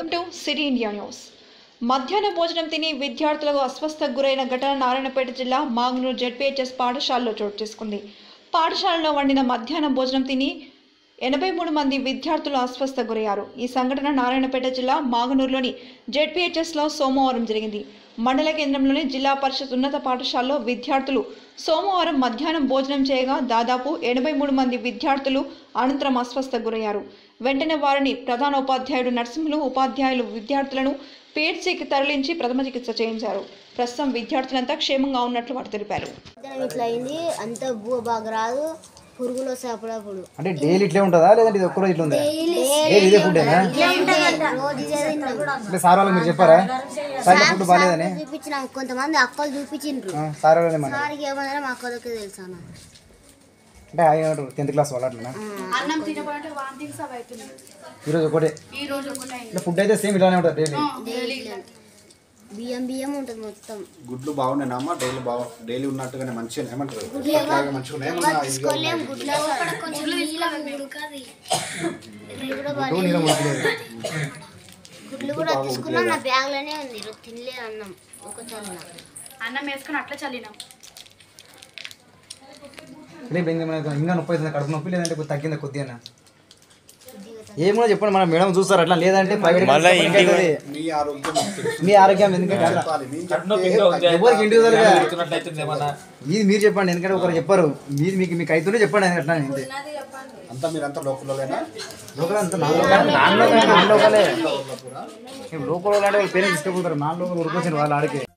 Welcome to city India news మధ్యాహ్న భోజనం తిని విద్యార్థులకు అస్వస్థకు గురైన ఘటన నారాయణపేట జిల్లా మాగ్నూరు జెడ్పీహెచ్ఎస్ పాఠశాలలో చోటు చేసుకుంది పాఠశాలలో వండిన మధ్యాహ్న భోజనం తిని ఎనభై మూడు మంది విద్యార్థులు అస్వస్థ గురయ్యారు ఈ సంఘటన నారాయణపేట జిల్లా మాగనూరులోని జెడ్పీహెచ్ఎస్లో సోమవారం జరిగింది మండల కేంద్రంలోని జిల్లా పరిషత్ ఉన్నత పాఠశాలలో విద్యార్థులు సోమవారం మధ్యాహ్నం భోజనం చేయగా దాదాపు ఎనభై మూడు మంది విద్యార్థులు అనంతరం అస్వస్థ గురయ్యారు వెంటనే వారిని ప్రధాన ఉపాధ్యాయుడు నరసింహులు ఉపాధ్యాయులు విద్యార్థులను పేడ్సీకి తరలించి ప్రథమ చికిత్స చేయించారు ప్రస్తుతం విద్యార్థులంతా క్షేమంగా ఉన్నట్లు వారు తెలిపారు మధ్యాహ్నం ఇట్లా అయింది అంత బువ్వ బాగా రాదు పురుగులు వస్తాయి అప్పుడప్పుడు అంటే డైలీ ఇట్లే ఉంటుందా లేదంటే ఇది ఒక్కరోజు ఇట్లా ఉందా డైలీ ఇదే ఫుడ్డేనా రోజు ఇదే తిన్నాం అంటే సార్ వాళ్ళకి మీరు చెప్పారా సార్ ఫుడ్ బాగాలేదని చూపించినాం కొంతమంది అక్కలు చూపించిండ్రు ఆ, సార్ వాళ్ళని మన సార్కి ఏమన్నా మా అక్కలకి తెలుసా అన్న. అంటే ఆయన టెన్త్ క్లాస్ వాళ్ళు అట్లా అన్నం తినబడంటే వామిటింగ్స్ అవి అవుతున్నాయి ఈరోజు ఒకటే ఈ రోజు ఒకటి అయింది అంటే ఫుడ్ అయితే సేమ్ ఇలానే ఉంటుంది డైలీ డైలీ బియ్యం బియ్యం ఉంటుంది మొత్తం గుడ్లు బాగున్నాయమ్మా డైలీ బాగు డైలీ ఉన్నట్టుగానే మంచిగా ఏమంటారు ఎట్లాగా మంచిగా ఉన్నాయి ఏమన్నా ఇదిగా ఉన్నాయి? కొల్లేం గుడ్లు కొంచెం గుడ్లు కూడా బాగా ఫుడ్ నీళ్ళ ముడకలేదు గుడ్లు కూడా తీసుకున్నాం నా బ్యాగ్ లోనే ఉంది ఈరోజు తినలేదు అన్నం ఒక చల్ల అన్నం వేసుకుని అట్లా చల్లినాం రేపు ఇంకా మనకు ఇంకా నొప్పి అవుతుంది కడుపు నొప్పి లేదంటే కొద్ది తగ్గిందా కొద్దిగా ఏమో చెప్పండి మన మేడం చూస్తారు అట్లా లేదంటే ప్రైవేట్ మీ ఆరోగ్యం మీకు తెలుసు. మీ ఆరోగ్యం ఎందుకంటే అట్లా చెప్పాలి మీ చెప్తే ఎవరికి ఇండివిజువల్ గా ఇది మీరు చెప్పండి ఎందుకంటే ఒకరు చెప్పారు మీరు మీకు మీకు అయితేనే చెప్పండి అని అట్లా అంతే అంతా మీరంతా లోకల్లోనేనా లోకల్ అంతా non local non local non లోకలే లోకల్ అంటే వాళ్ళు పేరెంట్స్ తీసుకుపోతారు నాన్ లోకల్ ఉరికొచ్చిన వాళ్ళు ఆడికి